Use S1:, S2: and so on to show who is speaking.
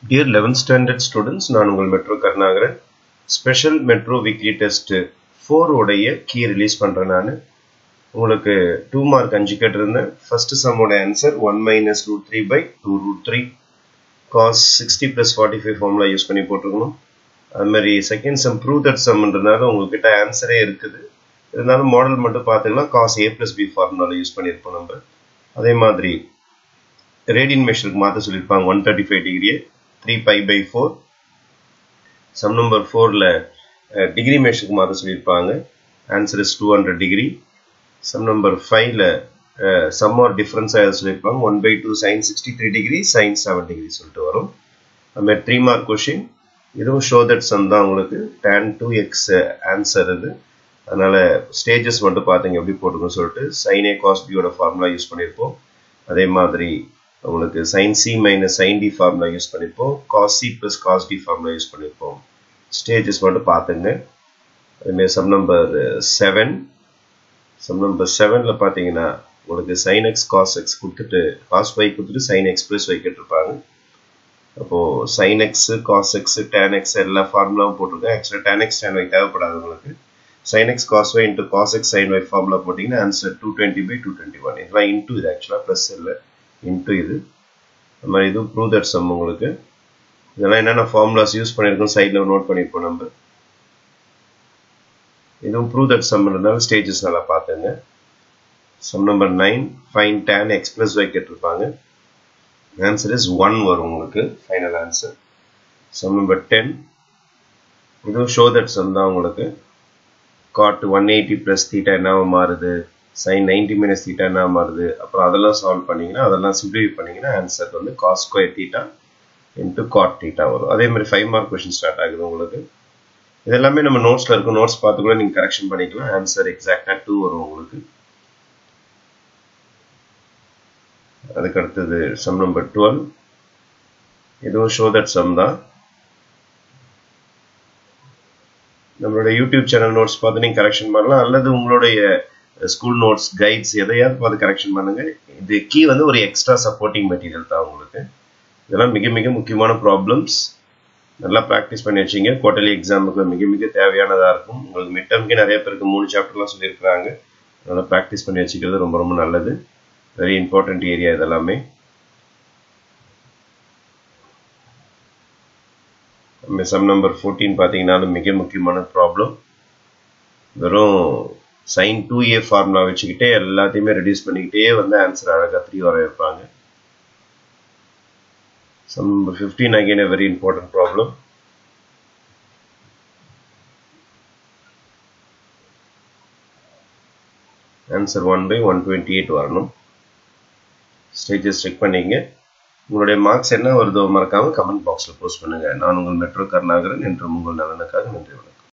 S1: dear 11th standard students நான் உங்கள் metro Karunakaran special metro weekly test four உடைய key release பண்ணுறேன் நான் உங்களுக்கு டூ மார்க் அஞ்சு கேட்டிருந்தேன் ஃபர்ஸ்ட் சம்மோட answer one minus root three by two root three cos sixty plus forty five formula use பண்ணி போட்டிருக்கணும் அது மாதிரி செகண்ட் சம் ப்ரூவ் தட் சம்ன்றதுனால உங்ககிட்ட ஆன்சரே இருக்குது இருந்தாலும் மாடல் மட்டும் பார்த்துக்கலாம் காஸ் ஏ ப்ளஸ் பி ஃபார்முலாவில் யூஸ் பண்ணியிருப்போம் நம்ம அதே மாதிரி ரேடியன் மெஷருக்கு மாற்ற சொல்லியிருப்பாங்க ஒன் தேர்ட்டி ஃபைவ் டிகிரியே three pi by four sum number ஃபோரில் டிகிரி மெஷருக்கு மாற்ற சொல்லியிருப்பாங்க answer is two hundred degree sum number ஃபைவ்ல சம் ஆர் டிஃப்ரென்ஸாக எதை சொல்லியிருப்பாங்க one by two sine sixty three degree sine seven degree சொல்லிட்டு வரும் அதுமாதிரி த்ரீ மார்க் கொஷின் இதுவும் ஷோ தட் சம் தான் உங்களுக்கு டேன் டூ எக்ஸ் ஆன்சர் இது அதனால் ஸ்டேஜஸ் மட்டும் பார்த்தீங்க எப்படி போட்டுக்கோன்னு சொல்லிட்டு சைன் ஏ காஸ் பியோட ஃபார்முலா யூஸ் பண்ணியிருப்போம் அதே மாதிரி உங்களுக்கு sine C minus sine D formula use பண்ணியிருப்போம் cos C plus cos D formula use பண்ணியிருப்போம் ஸ்டேஜஸ் மட்டும் பார்த்துங்க அதுமாரி sum number seven sum number செவனில் பார்த்தீங்கன்னா உங்களுக்கு சைன் எக்ஸ் காஸ் எக்ஸ் கொடுத்துட்டு காஸ் ஒய் கொடுத்துட்டு சைன் எக்ஸ் ப்ளஸ் ஒய் கேட்டிருப்பாங்க அப்போது sine X cos X tan X எல்லா ஃபார்முலாவும் போட்டிருக்கேன் ஆக்சுவலாக டேன் எக்ஸ் டேன் ஒய் தேவைப்படாது உங்களுக்கு sine X cos Y into cos X sine Y formula போட்டிங்கன்னா answer two twenty by two twenty one இதெல்லாம் இன்ட்டு இது ஆக்சுவலாக ப்ளஸ் இல்லை இன்ட்டு இது அது மாதிரி இதுவும் ப்ரூவ் தட் சம் உங்களுக்கு இதெல்லாம் என்னென்ன ஃபார்முலாஸ் யூஸ் பண்ணியிருக்கோம் சைடில் நோட் பண்ணியிருப்போம் நம்ம இதுவும் ப்ரூவ் தட் சம்ன்றதுனால ஸ்டேஜஸ் நல்லா பார்த்துங்க sum number nine fine tan X plus Y கேட்டிருப்பாங்க ஆன்சர் இஸ் ஒன் வரும் உங்களுக்கு final answer sum number ten இதுவும் ஷோ தட் சம் தான் உங்களுக்கு cot one eighty plus theta என்னவா மாறுது சைன் நைன்டி மைனஸ் தீட்டா என்ன மாறுது அப்புறம் அதெல்லாம் சால்வ் பண்ணிங்கன்னா அதெல்லாம் சிம்பிளிஃபை பண்ணிங்கன்னா ஆன்சர் வந்து cos square theta into cot theta வரும் அதே மாதிரி ஃபைவ் மார்க் கொஷின் ஸ்டார்ட் ஆகுது உங்களுக்கு இது எல்லாமே நம்ம நோட்ஸில் இருக்கும் நோட்ஸ் பார்த்து கூட நீங்கள் கரெக்ஷன் பண்ணிக்கலாம் ஆன்சர் எக்ஸாக்டாக டூ வரும் உங்களுக்கு அதுக்கு அடுத்தது சம் நம்பர் டுவெல் இதுவும் ஷோ தட் சம் தான் நம்மளோட யூடியூப் சேனல் நோட்ஸ் பார்த்து நீங்கள் கரெக்ஷன் பண்ணலாம் அல்லது உங்களுடைய ஸ்கூல் நோட்ஸ் கைட்ஸ் எதையாவது பார்த்து கரெக்ஷன் பண்ணுங்க இது கீ வந்து ஒரு எக்ஸ்ட்ரா சப்போர்ட்டிங் மெட்டீரியல் தான் உங்களுக்கு இதெல்லாம் மிக மிக முக்கியமான ப்ராப்ளம்ஸ் நல்லா ப்ராக்டிஸ் பண்ணி வச்சிங்க குவார்டர்லி எக்ஸாமுக்கு மிக மிக தேவையானதாக இருக்கும் உங்களுக்கு மிட் டர்ம்க்கே நிறைய பேருக்கு மூணு சாப்டர்லாம் சொல்லியிருக்கிறாங்க அதனால் ப்ராக்டிஸ் பண்ணி வச்சுக்கிறது ரொம்ப ரொம்ப நல்லது வெரி இம்பார்ட்டன்ட் ஏரியா இதெல்லாமே சம் நம்பர் ஃபோர்டீன் பார்த்தீங்கன்னாலும் மிக முக்கியமான ப்ராப்ளம் வெறும் சைன் டூ ஏ ஃபார்முலா வச்சுக்கிட்டே எல்லாத்தையுமே ரெடியூஸ் பண்ணிக்கிட்டே வந்து ஆன்சர் அழகாக த்ரீ வர வைப்பாங்க sum number fifteen again a very important problem answer one by one twenty eight வரணும் ஸ்டேஜஸ் செக் பண்ணிங்க உங்களுடைய மார்க்ஸ் என்ன வருதோ மறக்காமல் கமெண்ட் பாக்ஸில் போஸ்ட் பண்ணுங்கள் நான் உங்கள் மெட்ரோ கருணாகரன் என்று உங்கள் நலனுக்காக நன்றி வணக்கம்